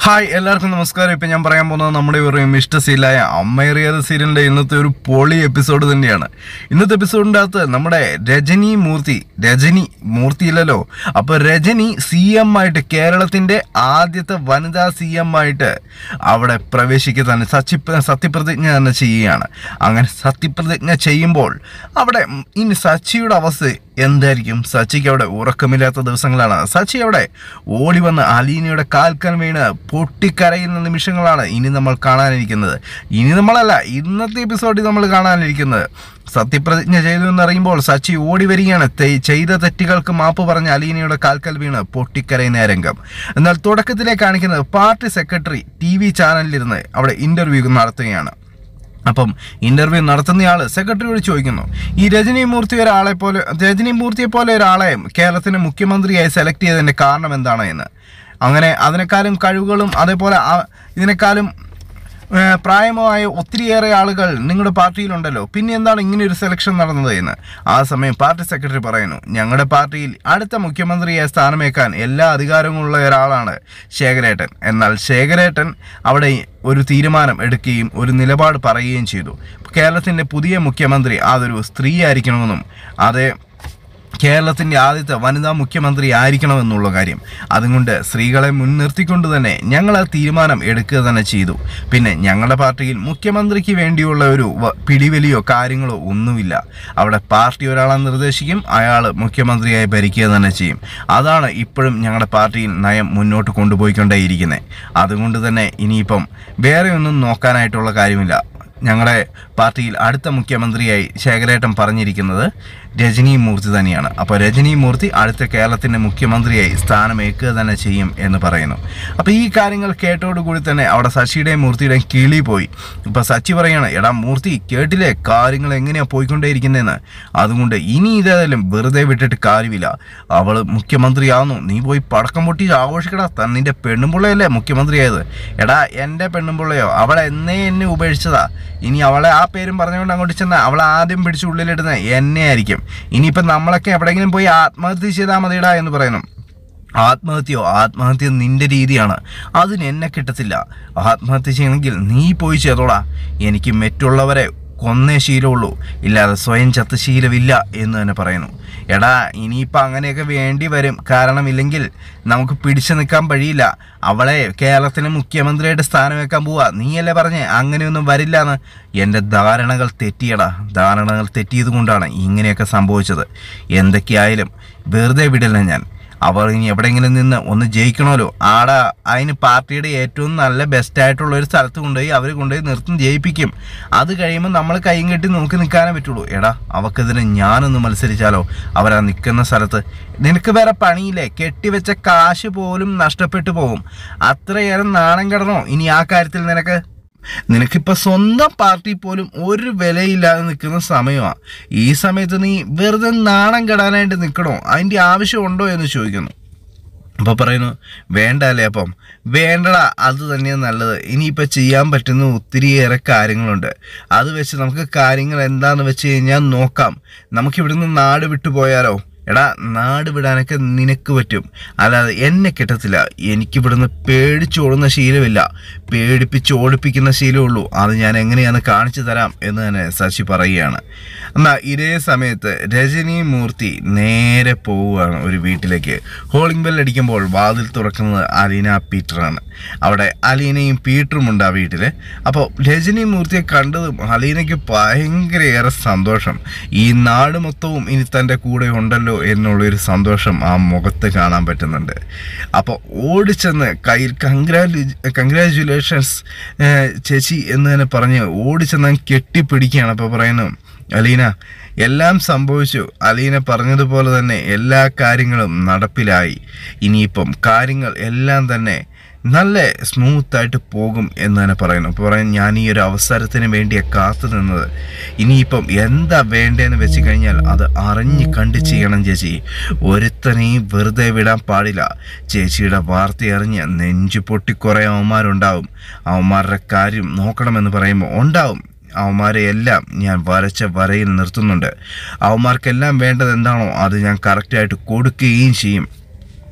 hi എല്ലാവർക്കും നമസ്കാരം ഇപ്പം ഞാൻ പറയാൻ പോകുന്നത് നമ്മുടെ ഒരു ഇഷ്ട സീലായ അമ്മേറിയത് സീരിയലിൻ്റെ ഇന്നത്തെ ഒരു പൊളി എപ്പിസോഡ് തന്നെയാണ് ഇന്നത്തെ എപ്പിസോഡിൻ്റെ അകത്ത് നമ്മുടെ രജനി മൂർത്തി രജനി മൂർത്തിയില്ലല്ലോ അപ്പോൾ രജനി സി എം ആയിട്ട് കേരളത്തിൻ്റെ ആദ്യത്തെ വനിതാ സി എം ആയിട്ട് അവിടെ പ്രവേശിക്കുക തന്നെ സച്ചി സത്യപ്രതിജ്ഞ തന്നെ ചെയ്യുകയാണ് അങ്ങനെ സത്യപ്രതിജ്ഞ ചെയ്യുമ്പോൾ അവിടെ ഇനി സച്ചിയുടെ അവസ്ഥ എന്തായിരിക്കും സച്ചിക്ക് അവിടെ ഉറക്കമില്ലാത്ത ദിവസങ്ങളാണ് സച്ചി അവിടെ ഓടി വന്ന് അലീനയുടെ കാൽക്കൽ വീണ് പൊട്ടിക്കരയുന്ന നിമിഷങ്ങളാണ് ഇനി നമ്മൾ കാണാനിരിക്കുന്നത് ഇനി നമ്മളല്ല ഇന്നത്തെ എപ്പിസോഡിൽ നമ്മൾ കാണാനിരിക്കുന്നത് സത്യപ്രതിജ്ഞ ചെയ്തു എന്നറിയുമ്പോൾ സച്ചി ഓടി വരികയാണ് തെ- ചെയ്ത തെറ്റുകൾക്ക് മാപ്പ് പറഞ്ഞ അലീനയുടെ കാൽക്കൽ വീണ് പൊട്ടിക്കരയുന്ന രംഗം എന്നാൽ തുടക്കത്തിലെ കാണിക്കുന്നത് പാർട്ടി സെക്രട്ടറി ടി വി ചാനലിലിരുന്ന് അവിടെ ഇന്റർവ്യൂ നടത്തുകയാണ് അപ്പം ഇന്റർവ്യൂ നടത്തുന്നയാൾ സെക്രട്ടറിയോട് ചോദിക്കുന്നു ഈ രജനി മൂർത്തി ഒരാളെ പോലെ രജനി മൂർത്തിയെ പോലെ ഒരാളെ കേരളത്തിന് മുഖ്യമന്ത്രിയായി സെലക്ട് ചെയ്തതിന്റെ കാരണം എന്താണ് എന്ന് അങ്ങനെ അതിനേക്കാളും കഴിവുകളും അതേപോലെ ആ- ഇതിനേക്കാളും ഏഹ്, പ്രായമായ ഒത്തിരിയേറെ ആളുകൾ നിങ്ങളുടെ പാർട്ടിയിലുണ്ടല്ലോ പിന്നെ എന്താണ് ഇങ്ങനെ ഒരു സെലക്ഷൻ നടന്നത് എന്ന് ആ സമയം പാർട്ടി സെക്രട്ടറി പറയുന്നു ഞങ്ങളുടെ പാർട്ടിയിൽ അടുത്ത മുഖ്യമന്ത്രിയെ സ്ഥാനമേക്കാൻ എല്ലാ അധികാരവുമുള്ള ഒരാളാണ് ശേഖരേട്ടൻ എന്നാൽ ശേഖരേട്ടൻ അവിടെ ഒരു തീരുമാനം എടുക്കുകയും ഒരു നിലപാട് പറയുകയും ചെയ്തു കേരളത്തിൻ്റെ പുതിയ മുഖ്യമന്ത്രി അതൊരു സ്ത്രീ ആയിരിക്കണമെന്നും അത് കേരളത്തിൻ്റെ ആദ്യത്തെ വനിതാ മുഖ്യമന്ത്രി ആയിരിക്കണമെന്നുള്ള കാര്യം അതുകൊണ്ട് സ്ത്രീകളെ മുൻനിർത്തിക്കൊണ്ട് തന്നെ ഞങ്ങൾ ആ തീരുമാനം എടുക്കുക തന്നെ ചെയ്തു പിന്നെ ഞങ്ങളുടെ പാർട്ടിയിൽ മുഖ്യമന്ത്രിക്ക് വേണ്ടിയുള്ള ഒരു വ- പിടിവലിയോ കാര്യങ്ങളോ ഒന്നുമില്ല അവിടെ പാർട്ടി ഒരാളെ നിർദ്ദേശിക്കും അയാൾ മുഖ്യമന്ത്രിയായി ഭരിക്കുക തന്നെ ചെയ്യും അതാണ് ഇപ്പോഴും ഞങ്ങളുടെ പാർട്ടിയിൽ നയം മുന്നോട്ട് കൊണ്ടുപോയിക്കൊണ്ടേയിരിക്കുന്നത് അതുകൊണ്ട് തന്നെ ഇനിയിപ്പം വേറെ ഒന്നും നോക്കാനായിട്ടുള്ള കാര്യമില്ല ഞങ്ങളുടെ പാർട്ടിയിൽ അടുത്ത മുഖ്യമന്ത്രിയായി ശേഖരേട്ടൻ പറഞ്ഞിരിക്കുന്നത് രജനി മൂർത്തി തന്നെയാണ് അപ്പോൾ രജനി മൂർത്തി അടുത്ത കേരളത്തിൻ്റെ മുഖ്യമന്ത്രിയായി സ്ഥാനമേക്കുക തന്നെ ചെയ്യും എന്ന് പറയുന്നു അപ്പോൾ ഈ കാര്യങ്ങൾ കേട്ടോടുകൂടി തന്നെ അവിടെ ശശിയുടെയും മൂർത്തിയുടെയും കിളി പോയി ഇപ്പോൾ സച്ചി പറയാണ് എടാ മൂർത്തി കേട്ടില്ലേ കാര്യങ്ങൾ എങ്ങനെയാണ് പോയിക്കൊണ്ടേയിരിക്കുന്നതെന്ന് അതുകൊണ്ട് ഇനി ഇതേതായാലും വെറുതെ വിട്ടിട്ട് കാര്യമില്ല അവൾ മുഖ്യമന്ത്രിയാവുന്നു നീ പോയി പടക്കം പൊട്ടി ആഘോഷിക്കടാ തന്നിൻ്റെ പെണ്ണുമ്പിള്ളയല്ലേ മുഖ്യമന്ത്രിയായത് എടാ എൻ്റെ പെണ്ണുമ്പിള്ളയോ അവളെ എന്നേ എന്നെ ഉപേക്ഷിച്ചതാ ഇനി അവളെ ആ പേരും പറഞ്ഞുകൊണ്ട് അങ്ങോട്ട് ചെന്നാൽ അവളെ ആദ്യം പിടിച്ച് ഉള്ളിലിടുന്നത് എന്നെ ആയിരിക്കും ഇനിയിപ്പം നമ്മളൊക്കെ എവിടെയെങ്കിലും പോയി ആത്മഹത്യ ചെയ്താൽ മതിയടാ എന്ന് പറയുന്നു ആത്മഹത്യയോ ആത്മഹത്യ നിന്റെ രീതിയാണ് അതിന് എന്നെ കിട്ടത്തില്ല ആത്മഹത്യ ചെയ്യണമെങ്കിൽ നീ പോയി ചെയ്തോടാ എനിക്ക് മറ്റുള്ളവരെ കൊന്നേ ശീലമുള്ളൂ ഇല്ലാതെ സ്വയം ചത്ത ശീലമില്ല എന്ന് തന്നെ പറയുന്നു എടാ ഇനിയിപ്പോൾ അങ്ങനെയൊക്കെ വേണ്ടി വരും കാരണം ഇല്ലെങ്കിൽ നമുക്ക് പിടിച്ചു നിൽക്കാൻ വഴിയില്ല അവളെ കേരളത്തിന് മുഖ്യമന്ത്രിയായിട്ട് സ്ഥാനം വെക്കാൻ പോവാ നീയല്ലേ പറഞ്ഞേ അങ്ങനെയൊന്നും വരില്ല എന്ന് എൻ്റെ ധാരണകൾ തെറ്റിയടാ ധാരണകൾ തെറ്റിയത് കൊണ്ടാണ് ഇങ്ങനെയൊക്കെ സംഭവിച്ചത് എന്തൊക്കെയായാലും വെറുതെ വിടില്ല ഞാൻ അവർ ഇനി എവിടെയെങ്കിലും നിന്ന് ഒന്ന് ജയിക്കണമല്ലോ ആടെ അതിന് പാർട്ടിയുടെ ഏറ്റവും നല്ല ബെസ്റ്റ് ആയിട്ടുള്ള ഒരു സ്ഥലത്ത് കൊണ്ടുപോയി അവർ കൊണ്ടുപോയി നിർത്തും ജയിപ്പിക്കും അത് കഴിയുമ്പോൾ നമ്മൾ കൈയും കെട്ടി നോക്കി നിൽക്കാനേ പറ്റുള്ളൂ എടാ അവക്കെതിരെ ഞാനൊന്ന് മത്സരിച്ചാലോ അവരാ നിൽക്കുന്ന സ്ഥലത്ത് നിനക്ക് വേറെ പണിയില്ലേ കെട്ടിവെച്ച കാശ് പോലും നഷ്ടപ്പെട്ടു പോകും അത്രയേറെ നാണം കിടണോ ഇനി ആ കാര്യത്തിൽ നിനക്ക് നിനക്കിപ്പോൾ സ്വന്തം പാർട്ടി പോലും ഒരു വിലയില്ലാതെ നിൽക്കുന്ന സമയമാണ് ഈ സമയത്ത് നീ വെറുതെ നാണം കെടാനായിട്ട് നിൽക്കണോ അതിൻ്റെ ആവശ്യമുണ്ടോ എന്ന് ചോദിക്കുന്നു അപ്പോൾ പറയുന്നു വേണ്ട അല്ലേ അപ്പം വേണ്ടടാ അത് തന്നെയാണ് നല്ലത് ഇനിയിപ്പോൾ ചെയ്യാൻ പറ്റുന്ന ഒത്തിരിയേറെ കാര്യങ്ങളുണ്ട് അത് വെച്ച് നമുക്ക് കാര്യങ്ങൾ എന്താണെന്ന് വെച്ച് കഴിഞ്ഞാൽ നോക്കാം നമുക്കിവിടുന്ന് നാട് വിട്ടു പോയാലോ എടാ നാട് വിടാനൊക്കെ നിനക്ക് പറ്റും അല്ലാതെ എന്നെ കിട്ടത്തില്ല എനിക്കിവിടുന്ന് പേടിച്ചോടുന്ന ശീലമില്ല പേടിപ്പിച്ച് ഓടിപ്പിക്കുന്ന ശീലമുള്ളൂ അത് ഞാൻ എങ്ങനെയാണ് കാണിച്ചു തരാം എന്ന് തന്നെ ശശി പറയുകയാണ് എന്നാൽ ഇതേ സമയത്ത് രജനി മൂർത്തി നേരെ പോവുകയാണ് ഒരു വീട്ടിലേക്ക് ഹോളിംഗ് ബെൽ അടിക്കുമ്പോൾ വാതിൽ തുറക്കുന്നത് അലീന പീറ്ററാണ് അവിടെ അലീനയും പീറ്ററും ഉണ്ട് ആ വീട്ടിൽ അപ്പോൾ രജനി മൂർത്തിയെ കണ്ടതും അലീനയ്ക്ക് ഭയങ്കരയേറെ സന്തോഷം ഈ നാട് മൊത്തവും ഇനി തൻ്റെ കൂടെ ഉണ്ടല്ലോ എന്നുള്ളൊരു സന്തോഷം ആ മുഖത്ത് കാണാൻ പറ്റുന്നുണ്ട് അപ്പോൾ ഓടിച്ചെന്ന് കയ്യിൽ കൺഗ്രാലു കൺഗ്രാജുലേഷൻസ് ചേച്ചി എന്ന് തന്നെ പറഞ്ഞ് ഓടിച്ചെന്ന് അങ്ങ് കെട്ടിപ്പിടിക്കുകയാണ് അപ്പോൾ പറയുന്നു അലീന എല്ലാം സംഭവിച്ചു അലീന പറഞ്ഞതുപോലെ തന്നെ എല്ലാ കാര്യങ്ങളും നടപ്പിലായി ഇനിയിപ്പം കാര്യങ്ങൾ എല്ലാം തന്നെ നല്ല സ്മൂത്തായിട്ട് പോകും എന്ന് തന്നെ പറയുന്നു അപ്പോൾ പറയാൻ ഞാൻ ഈ ഒരു അവസരത്തിന് വേണ്ടിയാണ് കാത്തു നിന്നത് ഇനിയിപ്പം എന്താ വേണ്ടതെന്ന് വെച്ച് കഴിഞ്ഞാൽ അത് അറിഞ്ഞ് കണ്ട് ചെയ്യണം ചേച്ചി ഒരുത്തനെയും വെറുതെ വിടാൻ പാടില്ല ചേച്ചിയുടെ വാർത്ത അറിഞ്ഞ് നെഞ്ചു പൊട്ടി കുറേ അവന്മാരുണ്ടാവും അവന്മാരുടെ കാര്യം നോക്കണമെന്ന് പറയുമ്പോൾ ഉണ്ടാവും അവന്മാരെ എല്ലാം ഞാൻ വരച്ച വരയിൽ നിർത്തുന്നുണ്ട് അവന്മാർക്കെല്ലാം വേണ്ടത് എന്താണോ അത് ഞാൻ കറക്റ്റായിട്ട് കൊടുക്കുകയും ചെയ്യും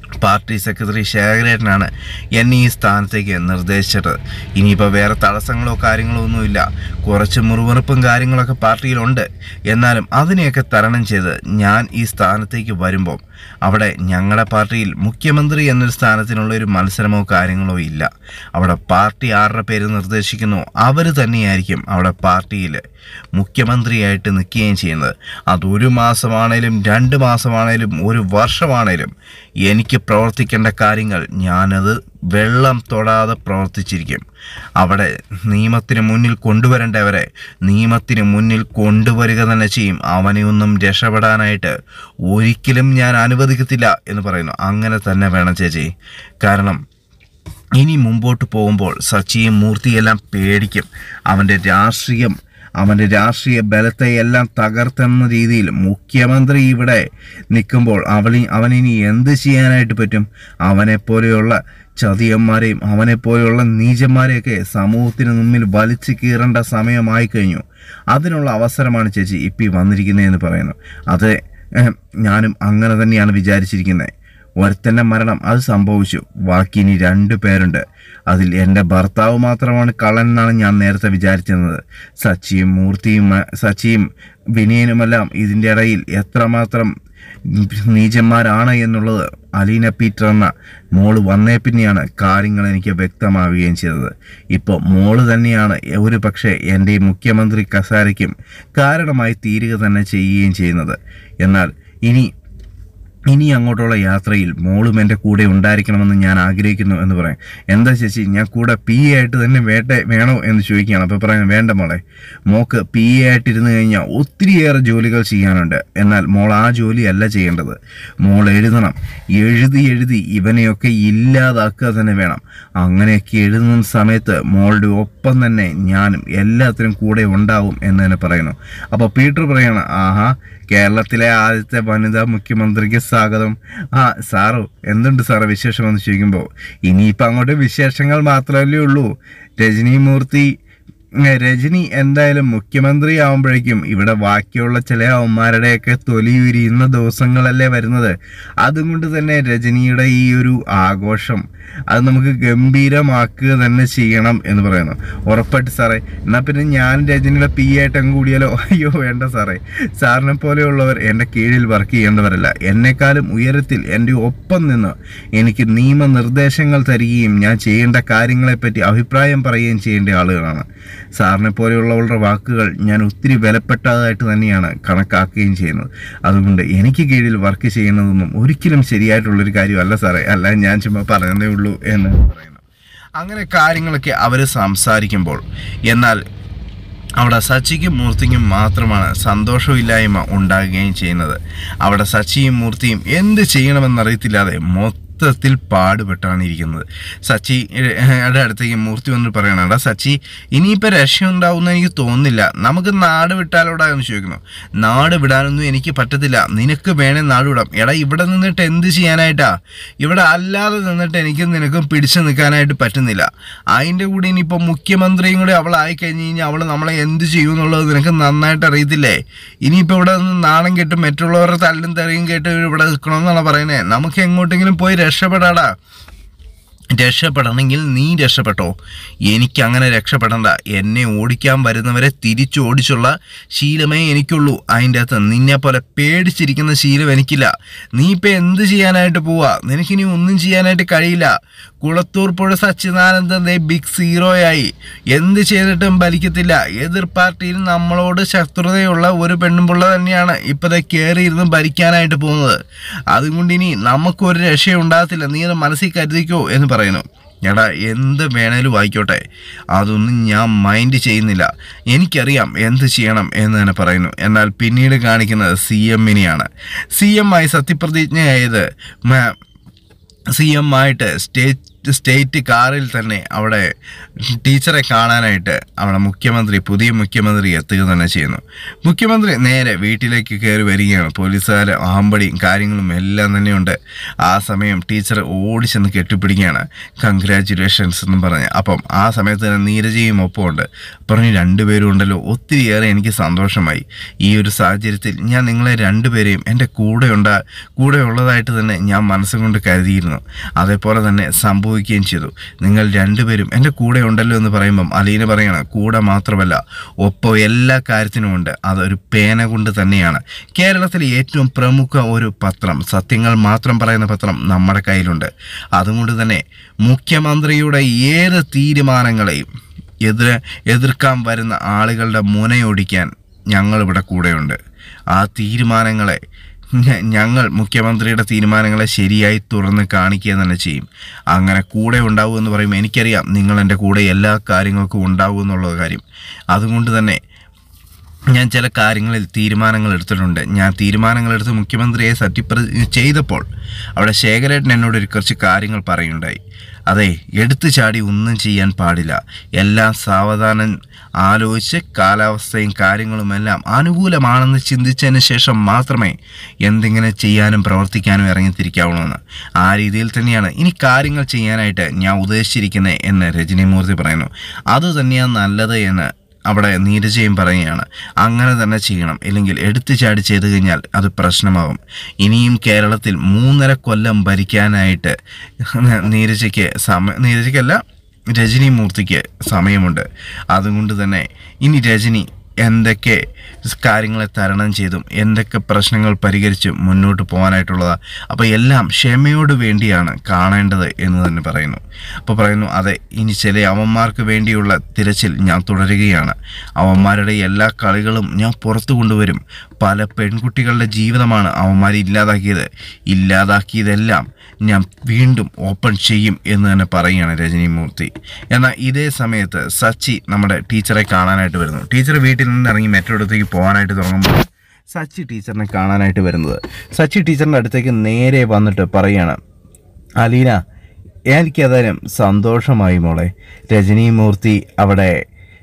പാർട്ടി സെക്രട്ടറി ശേഖരേട്ടനാണ് എന്നെ ഈ സ്ഥാനത്തേക്ക് നിർദ്ദേശിച്ചത് ഇനിയിപ്പോൾ വേറെ തടസ്സങ്ങളോ കാര്യങ്ങളോ ഒന്നുമില്ല കുറച്ച് മുറിവുറപ്പും കാര്യങ്ങളൊക്കെ പാർട്ടിയിലുണ്ട് എന്നാലും അതിനെയൊക്കെ തരണം ചെയ്ത് ഞാൻ ഈ സ്ഥാനത്തേക്ക് വരുമ്പോൾ അവിടെ ഞങ്ങളുടെ പാർട്ടിയിൽ മുഖ്യമന്ത്രി എന്നൊരു സ്ഥാനത്തിനുള്ള ഒരു മത്സരമോ കാര്യങ്ങളോ ഇല്ല അവിടെ പാർട്ടി ആരുടെ പേര് നിർദ്ദേശിക്കുന്നു അവർ തന്നെയായിരിക്കും അവിടെ പാർട്ടിയിൽ മുഖ്യമന്ത്രിയായിട്ട് നിൽക്കുകയും ചെയ്യുന്നത് അതൊരു മാസമാണേലും രണ്ട് മാസമാണേലും ഒരു വർഷമാണേലും എനിക്ക് പ്രവർത്തിക്കേണ്ട കാര്യങ്ങൾ ഞാനത് വെള്ളം തൊടാതെ പ്രവർത്തിച്ചിരിക്കും അവിടെ നിയമത്തിന് മുന്നിൽ കൊണ്ടുവരേണ്ടവരെ നിയമത്തിന് മുന്നിൽ കൊണ്ടുവരിക തന്നെ ചെയ്യും അവനെ ഒന്നും രക്ഷപ്പെടാനായിട്ട് ഒരിക്കലും ഞാൻ അനുവദിക്കത്തില്ല എന്ന് പറയുന്നു അങ്ങനെ തന്നെ വേണം ചേച്ചി കാരണം ഇനി മുമ്പോട്ട് പോകുമ്പോൾ സച്ചിയും മൂർത്തിയെല്ലാം പേടിക്കും അവൻ്റെ രാഷ്ട്രീയം അവൻ്റെ രാഷ്ട്രീയ ബലത്തെ എല്ലാം തകർത്തെന്ന രീതിയിൽ മുഖ്യമന്ത്രി ഇവിടെ നിൽക്കുമ്പോൾ അവന് അവനിനി എന്ത് ചെയ്യാനായിട്ട് പറ്റും അവനെപ്പോലെയുള്ള ചതിയന്മാരെയും അവനെപ്പോലെയുള്ള നീചന്മാരെയൊക്കെ സമൂഹത്തിന് മുമ്പിൽ വലിച്ചു കീറേണ്ട സമയമായി കഴിഞ്ഞു അതിനുള്ള അവസരമാണ് ചേച്ചി ഇപ്പം ഈ വന്നിരിക്കുന്നതെന്ന് പറയുന്നു അത് ഏഹ്, ഞാനും അങ്ങനെ തന്നെയാണ് വിചാരിച്ചിരിക്കുന്നത് ഒരുത്തൻ്റെ മരണം അത് സംഭവിച്ചു ബാക്കി ഇനി രണ്ട് പേരുണ്ട് അതിൽ എൻ്റെ ഭർത്താവ് മാത്രമാണ് കള്ളൻ എന്നാണ് ഞാൻ നേരത്തെ വിചാരിച്ചിരുന്നത് സച്ചിയും മൂർത്തിയും മ- സച്ചിയും വിനയനുമെല്ലാം ഇതിൻ്റെ ഇടയിൽ എത്രമാത്രം നീചന്മാരാണ് എന്നുള്ളത് അലീന പീറ്റർ എന്ന മോള് വന്നേ പിന്നെയാണ് കാര്യങ്ങൾ എനിക്ക് വ്യക്തമാവുകയും ചെയ്തത് ഇപ്പോൾ മോള് തന്നെയാണ് ഒരു പക്ഷേ എൻ്റെ ഈ മുഖ്യമന്ത്രി കസാരയ്ക്കും കാരണമായി തീരുക തന്നെ ചെയ്യുകയും ചെയ്യുന്നത് എന്നാൽ ഇനി ഇനി അങ്ങോട്ടുള്ള യാത്രയിൽ മോളും എൻ്റെ കൂടെ ഉണ്ടായിരിക്കണമെന്ന് ഞാൻ ആഗ്രഹിക്കുന്നു എന്ന് പറയാം എന്താ ചേച്ചി ഞാൻ കൂടെ പി എ ആയിട്ട് തന്നെ വേട്ട വേണോ എന്ന് ചോദിക്കുകയാണ് അപ്പോൾ പറയാം വേണ്ട മോളെ മോക്ക് പി എ ആയിട്ട് ഇരുന്ന് കഴിഞ്ഞാൽ ഒത്തിരിയേറെ ജോലികൾ ചെയ്യാനുണ്ട് എന്നാൽ മോൾ ആ ജോലിയല്ല ചെയ്യേണ്ടത് മോൾ എഴുതണം എഴുതി എഴുതി ഇവനെയൊക്കെ ഇല്ലാതാക്കുക തന്നെ വേണം അങ്ങനെയൊക്കെ എഴുതുന്ന സമയത്ത് മോളുടെ ഒപ്പം തന്നെ ഞാനും എല്ലാത്തിനും കൂടെ ഉണ്ടാവും എന്ന് തന്നെ പറയുന്നു അപ്പോൾ പീറ്റർ പറയാണ് ആഹാ കേരളത്തിലെ ആദ്യത്തെ വനിതാ മുഖ്യമന്ത്രിക്ക് സ്വാഗതം ആ സാറോ എന്തുണ്ട് സാറേ വിശേഷം എന്ന് ചോദിക്കുമ്പോൾ ഇനിയിപ്പോൾ അങ്ങോട്ട് വിശേഷങ്ങൾ മാത്രമല്ലേ ഉള്ളൂ രജനി മൂർത്തി ഉം, രജനി എന്തായാലും മുഖ്യമന്ത്രി ആവുമ്പോഴേക്കും ഇവിടെ ബാക്കിയുള്ള ചില അവന്മാരുടെയൊക്കെ തൊലി ഉരിയുന്ന ദിവസങ്ങളല്ലേ വരുന്നത് അതുകൊണ്ട് തന്നെ രജനിയുടെ ഈ ഒരു ആഘോഷം അത് നമുക്ക് ഗംഭീരമാക്കുക തന്നെ ചെയ്യണം എന്ന് പറയുന്നു ഉറപ്പായിട്ട് സാറേ എന്നാൽ പിന്നെ ഞാൻ രജനിയുടെ പി ആയിട്ട് അങ്ങ് കൂടിയാലോ അയ്യോ വേണ്ട സാറേ സാറിനെ പോലെയുള്ളവർ എൻ്റെ കീഴിൽ വർക്ക് ചെയ്യേണ്ടവരല്ല എന്നെക്കാളും ഉയരത്തിൽ എൻ്റെ ഒപ്പം നിന്ന് എനിക്ക് നിയമനിർദ്ദേശങ്ങൾ തരികയും ഞാൻ ചെയ്യേണ്ട കാര്യങ്ങളെപ്പറ്റി അഭിപ്രായം പറയുകയും ചെയ്യേണ്ട ആളുകളാണ് സാറിനെ പോലെയുള്ളവരുടെ വാക്കുകൾ ഞാൻ ഒത്തിരി വിലപ്പെട്ടതായിട്ട് തന്നെയാണ് കണക്കാക്കുകയും ചെയ്യുന്നത് അതുകൊണ്ട് എനിക്ക് കീഴിൽ വർക്ക് ചെയ്യുന്നതൊന്നും ഒരിക്കലും ശരിയായിട്ടുള്ളൊരു കാര്യമല്ല സാറേ അല്ല ഞാൻ ചുമ്മാ പറഞ്ഞതേ ഉള്ളൂ എന്ന് പറയുന്നു അങ്ങനെ കാര്യങ്ങളൊക്കെ അവർ സംസാരിക്കുമ്പോൾ എന്നാൽ അവിടെ സച്ചിക്കും മൂർത്തിക്കും മാത്രമാണ് സന്തോഷമില്ലായ്മ ഉണ്ടാകുകയും ചെയ്യുന്നത് അവിടെ സച്ചിയും മൂർത്തിയും എന്ത് ചെയ്യണമെന്നറിയത്തില്ലാതെ മൊത്തത്തിൽ പാടുപെട്ടാണ് ഇരിക്കുന്നത് സച്ചി യുടെ അടുത്തേക്ക് മൂർത്തി വന്ന് പറയണം എടാ സച്ചി ഇനിയിപ്പോൾ രക്ഷയുണ്ടാവുമെന്ന് എനിക്ക് തോന്നുന്നില്ല നമുക്ക് നാട് വിട്ടാലോടാ എന്ന് ചോദിക്കുന്നു നാട് വിടാനൊന്നും എനിക്ക് പറ്റത്തില്ല നിനക്ക് വേണേ നാട് വിടാം എടാ ഇവിടെ നിന്നിട്ട് എന്ത് ചെയ്യാനായിട്ടാ ഇവിടെ അല്ലാതെ നിന്നിട്ട് എനിക്കും നിനക്കും പിടിച്ചു നിൽക്കാനായിട്ട് പറ്റുന്നില്ല അതിൻ്റെ കൂടെ ഇനിയിപ്പോൾ മുഖ്യമന്ത്രിയും കൂടെ അവളായി കഴിഞ്ഞ് കഴിഞ്ഞാൽ അവൾ നമ്മളെ എന്ത് ചെയ്യും എന്നുള്ളത് നിനക്ക് നന്നായിട്ട് അറിയത്തില്ലേ ഇനിയിപ്പോൾ ഇവിടെ നിന്ന് നാണം കെട്ട് മറ്റുള്ളവരുടെ തല്ലും തെറിയും കേട്ട് ഇവിടെ നിൽക്കണമെന്നാണ് പറയുന്നത് നമുക്ക് എങ്ങോട്ടെങ്കിലും പോയി രക്ഷപ്പെടാടാ രക്ഷപ്പെടണമെങ്കിൽ നീ രക്ഷപ്പെട്ടോ എനിക്ക് അങ്ങനെ രക്ഷപ്പെടണ്ട എന്നെ ഓടിക്കാൻ വരുന്നവരെ തിരിച്ചോടിച്ചുള്ള ശീലമേ എനിക്കുള്ളൂ അതിൻ്റെ അകത്ത് നിന്നെ പോലെ പേടിച്ചിരിക്കുന്ന ശീലം എനിക്കില്ല നീ ഇപ്പം എന്ത് ചെയ്യാനായിട്ട് പോവാ നിനക്കിനി ഒന്നും ചെയ്യാനായിട്ട് കഴിയില്ല കുളത്തൂർ പുഴ സച്ചിദാനന്ദൻ ദേ ബിഗ് സീറോയായി എന്ത് ചെയ്തിട്ടും ഫലിക്കത്തില്ല എതിർ പാർട്ടിയിൽ നമ്മളോട് ശത്രുതയുള്ള ഒരു പെണ്ണുമ്പിള്ള തന്നെയാണ് ഇപ്പോഴത്തെ കയറിയിരുന്ന് ഭരിക്കാനായിട്ട് പോകുന്നത് അതുകൊണ്ട് ഇനി നമുക്കൊരു രക്ഷയുണ്ടാകത്തില്ല നീ അത് മനസ്സിൽ കരുതിക്കോ എന്ന് പറയുന്നു എടാ എന്ത് വേണേലും ആയിക്കോട്ടെ അതൊന്നും ഞാൻ മൈൻഡ് ചെയ്യുന്നില്ല എനിക്കറിയാം എന്ത് ചെയ്യണം എന്ന് തന്നെ പറയുന്നു എന്നാൽ പിന്നീട് കാണിക്കുന്നത് സി എമ്മിനെയാണ് സി എം ആയി സത്യപ്രതിജ്ഞയായത് മ- സി എം ആയിട്ട് സ്റ്റേജ് സ്റ്റേറ്റ് കാറിൽ തന്നെ അവിടെ ടീച്ചറെ കാണാനായിട്ട് അവിടെ മുഖ്യമന്ത്രി പുതിയ മുഖ്യമന്ത്രി എത്തുക തന്നെ ചെയ്യുന്നു മുഖ്യമന്ത്രി നേരെ വീട്ടിലേക്ക് കയറി വരികയാണ് പോലീസുകാർ ആമ്പടിയും കാര്യങ്ങളും എല്ലാം തന്നെയുണ്ട് ആ സമയം ടീച്ചർ ഓടിച്ചെന്ന് കെട്ടിപ്പിടിക്കുകയാണ് കൺഗ്രാറ്റുലേഷൻസ് എന്നും പറഞ്ഞ് അപ്പം ആ സമയത്ത് തന്നെ നീരജയും ഒപ്പമുണ്ട് പറഞ്ഞു രണ്ടുപേരും ഉണ്ടല്ലോ ഒത്തിരിയേറെ എനിക്ക് സന്തോഷമായി ഈ ഒരു സാഹചര്യത്തിൽ ഞാൻ നിങ്ങളെ രണ്ടുപേരെയും എൻ്റെ കൂടെ ഉണ്ടാ കൂടെ ഉള്ളതായിട്ട് തന്നെ ഞാൻ മനസ്സുകൊണ്ട് കരുതിയിരുന്നു അതേപോലെ തന്നെ സംഭവിക്കുകയും ചെയ്തു നിങ്ങൾ രണ്ടുപേരും എൻ്റെ കൂടെ ഉണ്ടല്ലോ എന്ന് പറയുമ്പം അലീന പറയണം കൂടെ മാത്രമല്ല ഒപ്പം എല്ലാ കാര്യത്തിനും ഉണ്ട് അതൊരു പേന കൊണ്ട് തന്നെയാണ് കേരളത്തിലെ ഏറ്റവും പ്രമുഖ ഒരു പത്രം സത്യങ്ങൾ മാത്രം പറയുന്ന പത്രം നമ്മുടെ കയ്യിലുണ്ട് അതുകൊണ്ട് തന്നെ മുഖ്യമന്ത്രിയുടെ ഏത് തീരുമാനങ്ങളെയും എതിർ എതിർക്കാൻ വരുന്ന ആളുകളുടെ മുനയൊടിക്കാൻ ഞങ്ങളിവിടെ കൂടെയുണ്ട് ആ തീരുമാനങ്ങളെ ഞ- ഞങ്ങൾ മുഖ്യമന്ത്രിയുടെ തീരുമാനങ്ങളെ ശരിയായി തുറന്ന് കാണിക്കുക തന്നെ ചെയ്യും അങ്ങനെ കൂടെ ഉണ്ടാവും എന്ന് പറയുമ്പോൾ എനിക്കറിയാം നിങ്ങൾ എൻ്റെ കൂടെ എല്ലാ കാര്യങ്ങൾക്കും ഉണ്ടാവും എന്നുള്ള കാര്യം അതുകൊണ്ട് തന്നെ ഞാൻ ചില കാര്യങ്ങളിൽ തീരുമാനങ്ങൾ എടുത്തിട്ടുണ്ട് ഞാൻ തീരുമാനങ്ങൾ എടുത്ത് മുഖ്യമന്ത്രിയെ സത്യപ്രതിജ്ഞ ചെയ്തപ്പോൾ അവിടെ ശേഖരേട്ടൻ എന്നോട് ഒരു കുറച്ച് കാര്യങ്ങൾ പറയുണ്ടായി അതെ എടുത്തു ചാടി ഒന്നും ചെയ്യാൻ പാടില്ല എല്ലാം സാവധാനം ആലോചിച്ച് കാലാവസ്ഥയും കാര്യങ്ങളുമെല്ലാം അനുകൂലമാണെന്ന് ചിന്തിച്ചതിന് ശേഷം മാത്രമേ എന്തെങ്കിലും ചെയ്യാനും പ്രവർത്തിക്കാനും ഇറങ്ങിത്തിരിക്കാവുള്ളൂ ആ രീതിയിൽ തന്നെയാണ് ഇനി കാര്യങ്ങൾ ചെയ്യാനായിട്ട് ഞാൻ ഉദ്ദേശിച്ചിരിക്കുന്നത് എന്ന് രജനിമൂർത്തി പറയുന്നു അതുതന്നെയാണ് നല്ലത് എന്ന് അവിടെ നീരജയും പറയുകയാണ് അങ്ങനെ തന്നെ ചെയ്യണം ഇല്ലെങ്കിൽ എടുത്തു ചാടി ചെയ്തു കഴിഞ്ഞാൽ അത് പ്രശ്നമാകും ഇനിയും കേരളത്തിൽ മൂന്നര കൊല്ലം ഭരിക്കാനായിട്ട് നീരജയ്ക്ക് സമ നീരജയ്ക്കല്ല രജനി മൂർത്തിക്ക് സമയമുണ്ട് അതുകൊണ്ട് തന്നെ ഇനി രജനി എന്തൊക്കെ കാര്യങ്ങളെ തരണം ചെയ്തും എന്തൊക്കെ പ്രശ്നങ്ങൾ പരിഹരിച്ചും മുന്നോട്ട് പോകാനായിട്ടുള്ളതാ അപ്പോൾ എല്ലാം ക്ഷമയോട് വേണ്ടിയാണ് കാണേണ്ടത് എന്ന് തന്നെ പറയുന്നു അപ്പോൾ പറയുന്നു അതെ ഇനി ചില അവന്മാർക്ക് വേണ്ടിയുള്ള തിരച്ചിൽ ഞാൻ തുടരുകയാണ് അവന്മാരുടെ എല്ലാ കളികളും ഞാൻ പുറത്തു കൊണ്ടുവരും പല പെൺകുട്ടികളുടെ ജീവിതമാണ് അവന്മാർ ഇല്ലാതാക്കിയത് ഇല്ലാതാക്കിയതെല്ലാം ഞാൻ വീണ്ടും ഓപ്പൺ ചെയ്യും എന്ന് തന്നെ പറയുകയാണ് രജനിമൂർത്തി എന്നാൽ ഇതേ സമയത്ത് സച്ചി നമ്മുടെ ടീച്ചറെ കാണാനായിട്ട് വരുന്നു ടീച്ചർ വീട്ടിൽ നിന്ന് ഇറങ്ങി മെട്രോ അടുത്തേക്ക് പോകാനായിട്ട് തുടങ്ങുമ്പോൾ സച്ചി ടീച്ചറിനെ കാണാനായിട്ട് വരുന്നത് സച്ചി ടീച്ചറിൻ്റെ അടുത്തേക്ക് നേരെ വന്നിട്ട് പറയാണ് അലീന എനിക്കതായാലും സന്തോഷമായി മോളെ രജനീമൂർത്തി അവിടെ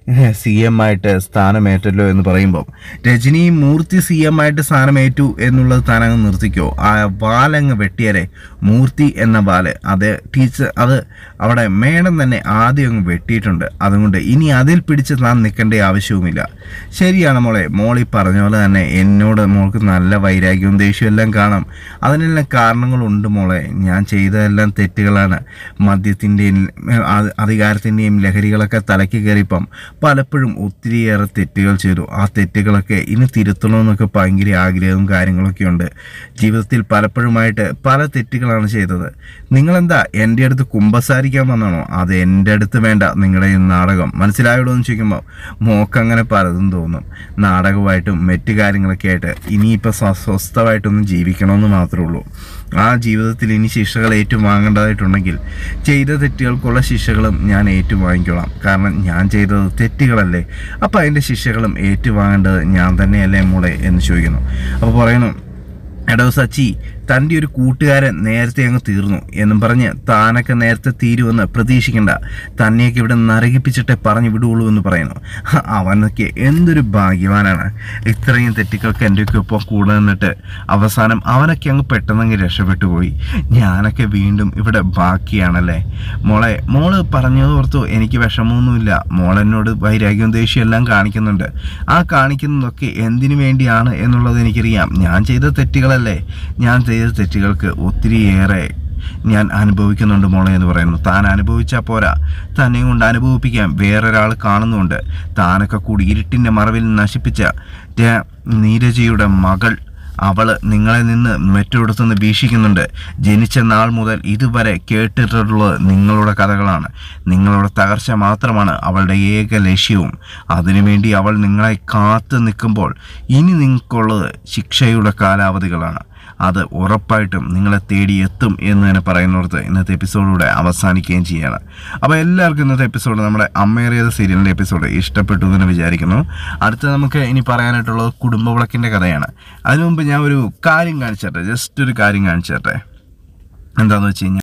സി എം ആയിട്ട് സ്ഥാനമേറ്റല്ലോ എന്ന് പറയുമ്പം രജനി മൂർത്തി സി എം ആയിട്ട് സ്ഥാനമേറ്റു എന്നുള്ളത് താനങ്ങ് നിർത്തിക്കോ ആ വാലങ്ങ് വെട്ടിയാലേ മൂർത്തി എന്ന വാല് അത് ടീച്ചർ അത് അവിടെ മേഡം തന്നെ ആദ്യം അങ്ങ് വെട്ടിയിട്ടുണ്ട് അതുകൊണ്ട് ഇനി അതിൽ പിടിച്ച് താൻ നിൽക്കേണ്ട ആവശ്യവുമില്ല ശരിയാണ് മോളെ മോളി പറഞ്ഞ പോലെ തന്നെ എന്നോട് മോൾക്ക് നല്ല വൈരാഗ്യവും ദേഷ്യവും എല്ലാം കാണാം അതിനെല്ലാം കാരണങ്ങളുണ്ട് മോളെ ഞാൻ ചെയ്തതെല്ലാം തെറ്റുകളാണ് മദ്യത്തിൻ്റെയും അധികാരത്തിൻ്റെയും ലഹരികളൊക്കെ തലയ്ക്ക് കയറിയപ്പം പലപ്പോഴും ഒത്തിരിയേറെ തെറ്റുകൾ ചെയ്തു ആ തെറ്റുകളൊക്കെ ഇനി തിരുത്തണമെന്നൊക്കെ ഭയങ്കര ആഗ്രഹവും കാര്യങ്ങളൊക്കെ ഉണ്ട് ജീവിതത്തിൽ പലപ്പോഴുമായിട്ട് പല തെറ്റുകളാണ് ചെയ്തത് നിങ്ങളെന്താ എൻ്റെ അടുത്ത് കുമ്പസാരിക്കാൻ വന്നാണോ അത് എൻ്റെ അടുത്ത് വേണ്ട നിങ്ങളുടെ ഈ നാടകം മനസ്സിലായോടോ എന്ന് ചോദിക്കുമ്പോൾ മോക്കങ്ങനെ പലതും തോന്നും നാടകമായിട്ടും മറ്റു കാര്യങ്ങളൊക്കെ ആയിട്ട് ഇനിയിപ്പോൾ സ്വസ്ഥമായിട്ടൊന്നും ജീവിക്കണമെന്ന് മാത്രമേ ഉള്ളൂ ആ ജീവിതത്തിൽ ഇനി ശിക്ഷകൾ ഏറ്റുവാങ്ങേണ്ടതായിട്ടുണ്ടെങ്കിൽ ചെയ്ത തെറ്റുകൾക്കുള്ള ശിക്ഷകളും ഞാൻ ഏറ്റുവാങ്ങിക്കോളാം കാരണം ഞാൻ ചെയ്തത് തെറ്റുകളല്ലേ അപ്പോൾ അതിൻ്റെ ശിക്ഷകളും ഏറ്റുവാങ്ങേണ്ടത് ഞാൻ തന്നെയല്ലേ മോളെ എന്ന് ചോദിക്കുന്നു അപ്പോൾ പറയുന്നു എടോ സച്ചി തൻ്റെ ഒരു കൂട്ടുകാരൻ നേരത്തെ അങ്ങ് തീർന്നു എന്നും പറഞ്ഞ് താനൊക്കെ നേരത്തെ തീരുമെന്ന് പ്രതീക്ഷിക്കണ്ട തന്നെയൊക്കെ ഇവിടെ നരകിപ്പിച്ചിട്ടേ പറഞ്ഞു വിടുള്ളൂ എന്ന് പറയുന്നു ഹ, അവനൊക്കെ എന്തൊരു ഭാഗ്യവാനാണ് ഇത്രയും തെറ്റുകൾക്ക് എൻ്റെയൊക്കെ ഒപ്പം കൂടെ നിന്നിട്ട് അവസാനം അവനൊക്കെ അങ്ങ് പെട്ടെന്നങ്ങ് രക്ഷപ്പെട്ടു പോയി ഞാനൊക്കെ വീണ്ടും ഇവിടെ ബാക്കിയാണല്ലേ മോളെ മോള് പറഞ്ഞത് ഓർത്തു എനിക്ക് വിഷമമൊന്നുമില്ല മോളെന്നോട് വൈരാഗ്യവും ദേഷ്യം എല്ലാം കാണിക്കുന്നുണ്ട് ആ കാണിക്കുന്നതൊക്കെ എന്തിനു വേണ്ടിയാണ് എന്നുള്ളത് എനിക്കറിയാം ഞാൻ ചെയ്ത തെറ്റുകളല്ലേ ഞാൻ ചെയ്ത തെറ്റുകൾക്ക് ഒത്തിരിയേറെ ഞാൻ അനുഭവിക്കുന്നുണ്ട് മോളെ എന്ന് പറയുന്നു താൻ അനുഭവിച്ചാൽ പോരാ തന്നെ കൊണ്ട് അനുഭവിപ്പിക്കാൻ വേറൊരാൾ കാണുന്നുണ്ട് താനൊക്കെ കൂടി ഇരുട്ടിൻ്റെ മറവിൽ നശിപ്പിച്ച ര- നീരജയുടെ മകൾ അവള് നിങ്ങളെ നിന്ന് മറ്റൊരിടത്തുനിന്ന് വീക്ഷിക്കുന്നുണ്ട് ജനിച്ച നാൾ മുതൽ ഇതുവരെ കേട്ടിട്ടുള്ളത് നിങ്ങളുടെ കഥകളാണ് നിങ്ങളുടെ തകർച്ച മാത്രമാണ് അവളുടെ ഏക ലക്ഷ്യവും അതിനുവേണ്ടി അവൾ നിങ്ങളെ കാത്തു നിൽക്കുമ്പോൾ ഇനി നിങ്ങൾക്കുള്ളത് ശിക്ഷയുടെ കാലാവധികളാണ് അത് ഉറപ്പായിട്ടും നിങ്ങളെ തേടി എത്തും എന്ന് തന്നെ പറയുന്നിടത്ത് ഇന്നത്തെ എപ്പിസോഡിലൂടെ അവസാനിക്കുകയും ചെയ്യാണ് അപ്പോൾ എല്ലാവർക്കും ഇന്നത്തെ എപ്പിസോഡ് നമ്മുടെ അമ്മേറിയത് സീരിയലിൻ്റെ എപ്പിസോഡ് ഇഷ്ടപ്പെട്ടു എന്ന് വിചാരിക്കുന്നു അടുത്ത നമുക്ക് ഇനി പറയാനായിട്ടുള്ളത് കുടുംബവിളക്കിൻ്റെ കഥയാണ് അതിനു മുമ്പ് ഞാൻ ഒരു കാര്യം കാണിച്ചട്ടെ ജസ്റ്റ് ഒരു കാര്യം കാണിച്ചട്ടെ എന്താണെന്ന് വെച്ച് കഴിഞ്ഞാൽ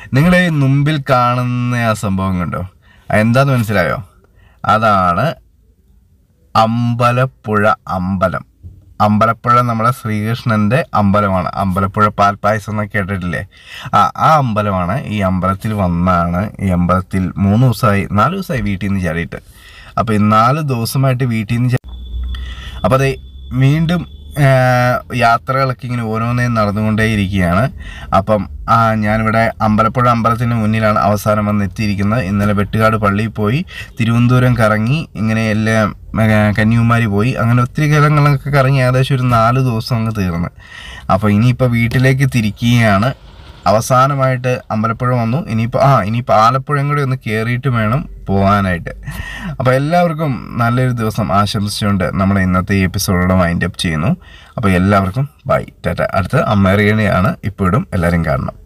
നിങ്ങളുടെ ഈ മുമ്പിൽ കാണുന്ന ആ സംഭവം കണ്ടോ എന്താന്ന് മനസ്സിലായോ അതാണ് അമ്പലപ്പുഴ അമ്പലം അമ്പലപ്പുഴ നമ്മുടെ ശ്രീകൃഷ്ണന്റെ അമ്പലമാണ് അമ്പലപ്പുഴ പാൽപ്പായസം എന്നൊക്കെ കേട്ടിട്ടില്ലേ ആ ആ അമ്പലമാണ് ഈ അമ്പലത്തിൽ വന്നാണ് ഈ അമ്പലത്തിൽ മൂന്ന് ദിവസമായി നാല് ദിവസമായി വീട്ടിൽ നിന്ന് ചാടിയിട്ട് അപ്പോൾ ഈ നാല് ദിവസമായിട്ട് വീട്ടിൽ നിന്ന് ചാ- അപ്പോൾ അതെ വീണ്ടും ആ, യാത്രകളൊക്കെ ഇങ്ങനെ ഓരോന്നേ നടന്നുകൊണ്ടേയിരിക്കുകയാണ് അപ്പം ആ ഞാനിവിടെ അമ്പലപ്പുഴ അമ്പലത്തിന് മുന്നിലാണ് അവസാനം വന്ന് എത്തിയിരിക്കുന്നത് ഇന്നലെ വെട്ടുകാട് പള്ളിയിൽ പോയി തിരുവനന്തപുരം കറങ്ങി ഇങ്ങനെ എല്ലാം ആ, കന്യാകുമാരി പോയി അങ്ങനെ ഒത്തിരി സ്ഥലങ്ങളൊക്കെ കറങ്ങി ഏകദേശം ഒരു നാല് ദിവസം അങ്ങ് തീർന്ന് അപ്പോൾ ഇനിയിപ്പോൾ വീട്ടിലേക്ക് തിരിക്കുകയാണ് അവസാനമായിട്ട് അമ്പലപ്പുഴ വന്നു ഇനിയിപ്പോൾ ആ ഇനിയിപ്പോൾ ആലപ്പുഴയും കൂടി ഒന്ന് കയറിയിട്ട് വേണം പോകാനായിട്ട് അപ്പോൾ എല്ലാവർക്കും നല്ലൊരു ദിവസം ആശംസിച്ചുകൊണ്ട് നമ്മുടെ ഇന്നത്തെ ഈ എപ്പിസോഡോടെ വൈൻഡ് അപ്പ് ചെയ്യുന്നു അപ്പോൾ എല്ലാവർക്കും ബൈ ടാറ്റ അടുത്ത അമ്മേറിയനെയാണ് ഇപ്പോഴും എല്ലാവരും കാണണം